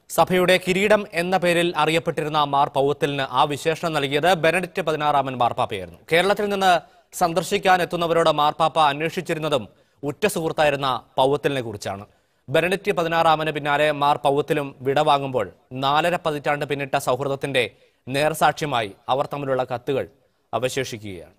സഭയുടെ കിരീടം എന്ന പേരിൽ അറിയപ്പെട്ടിരുന്ന മാർ പൗവത്തിലിന് ആ വിശേഷണം നൽകിയത് ബെനഡിക്റ്റ് പതിനാറാമൻ മാർപ്പാപ്പയായിരുന്നു കേരളത്തിൽ നിന്ന് സന്ദർശിക്കാൻ എത്തുന്നവരോട് മാർപ്പാപ്പ അന്വേഷിച്ചിരുന്നതും ഉറ്റ സുഹൃത്തായിരുന്ന പൗവത്തിലിനെ കുറിച്ചാണ് ബെനഡിക്റ്റ് പതിനാറാമന് പിന്നാലെ മാർ പൗവത്തിലും വിടവാങ്ങുമ്പോൾ നാലര പതിറ്റാണ്ട് പിന്നിട്ട സൗഹൃദത്തിന്റെ നേർസാക്ഷ്യമായി അവർ തമ്മിലുള്ള കത്തുകൾ അവശേഷിക്കുകയാണ്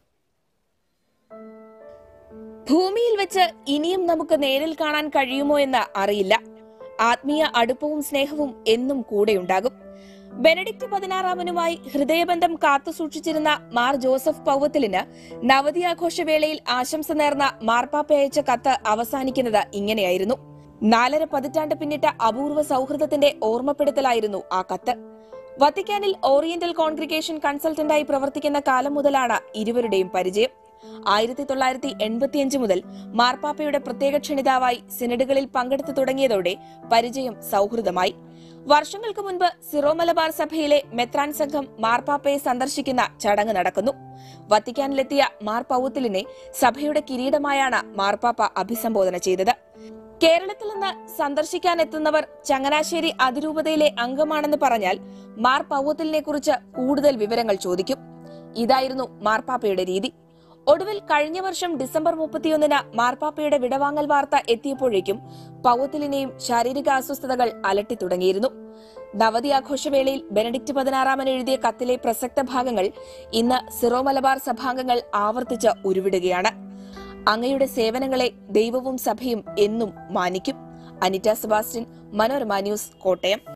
ഭൂമിയിൽ വെച്ച് ഇനിയും നമുക്ക് നേരിൽ കാണാൻ കഴിയുമോ എന്ന് അറിയില്ല ആത്മീയ അടുപ്പവും സ്നേഹവും എന്നും കൂടെയുണ്ടാകും ബെനഡിക്ട് പതിനാറാമനുമായി ഹൃദയബന്ധം കാത്തുസൂക്ഷിച്ചിരുന്ന മാർ ജോസഫ് പൗവത്തിലിന് നവതി ആഘോഷവേളയിൽ ആശംസ നേർന്ന മാർപ്പാപ്പ അയച്ച കത്ത് അവസാനിക്കുന്നത് ഇങ്ങനെയായിരുന്നു നാലര പതിറ്റാണ്ട് പിന്നിട്ട അപൂർവ സൗഹൃദത്തിന്റെ ഓർമ്മപ്പെടുത്തലായിരുന്നു ആ കത്ത് വത്തിക്കാനിൽ ഓറിയന്റൽ കോൺഗ്രിഗേഷൻ കൺസൾട്ടന്റായി പ്രവർത്തിക്കുന്ന കാലം മുതലാണ് ഇരുവരുടെയും പരിചയം ആയിരത്തി തൊള്ളായിരത്തി എൺപത്തിയഞ്ച് മുതൽ മാർപ്പാപ്പയുടെ പ്രത്യേക ക്ഷണിതാവായി സിനഡുകളിൽ പങ്കെടുത്തു തുടങ്ങിയതോടെ പരിചയം സൗഹൃദമായി വർഷങ്ങൾക്ക് മുൻപ് സിറോ മലബാർ സഭയിലെ മെത്രാൻ സംഘം മാർപ്പാപ്പയെ സന്ദർശിക്കുന്ന ചടങ്ങ് നടക്കുന്നു വത്തിക്കാനിലെത്തിയ മാർ പൗത്തിലിനെ സഭയുടെ കിരീടമായാണ് മാർപ്പാപ്പ അഭിസംബോധന ചെയ്തത് കേരളത്തിൽ നിന്ന് സന്ദർശിക്കാൻ എത്തുന്നവർ ചങ്ങനാശ്ശേരി അതിരൂപതയിലെ അംഗമാണെന്ന് പറഞ്ഞാൽ മാർ പൗവത്തിലിനെ കുറിച്ച് കൂടുതൽ വിവരങ്ങൾ ചോദിക്കും ഇതായിരുന്നു മാർപ്പാപ്പയുടെ രീതി ഒടുവിൽ കഴിഞ്ഞ വർഷം ഡിസംബർ മുപ്പത്തിയൊന്നിന് മാർപ്പാപ്പയുടെ വിടവാങ്ങൽ വാർത്ത എത്തിയപ്പോഴേക്കും പൗവത്തിലിനെയും ശാരീരിക അസ്വസ്ഥതകൾ അലട്ടി തുടങ്ങിയിരുന്നു നവതി ആഘോഷവേളയിൽ ബെനഡിക്ട് പതിനാറാമൻ എഴുതിയ കത്തിലെ പ്രസക്ത ഭാഗങ്ങൾ ഇന്ന് സിറോ മലബാർ സഭാംഗങ്ങൾ ആവർത്തിച്ച് ഉരുവിടുകയാണ് അങ്ങയുടെ സേവനങ്ങളെ ദൈവവും സഭയും എന്നും മാനിക്കും അനിറ്റ സെബാസ്റ്റ്യൻ മനോരമ ന്യൂസ് കോട്ടയം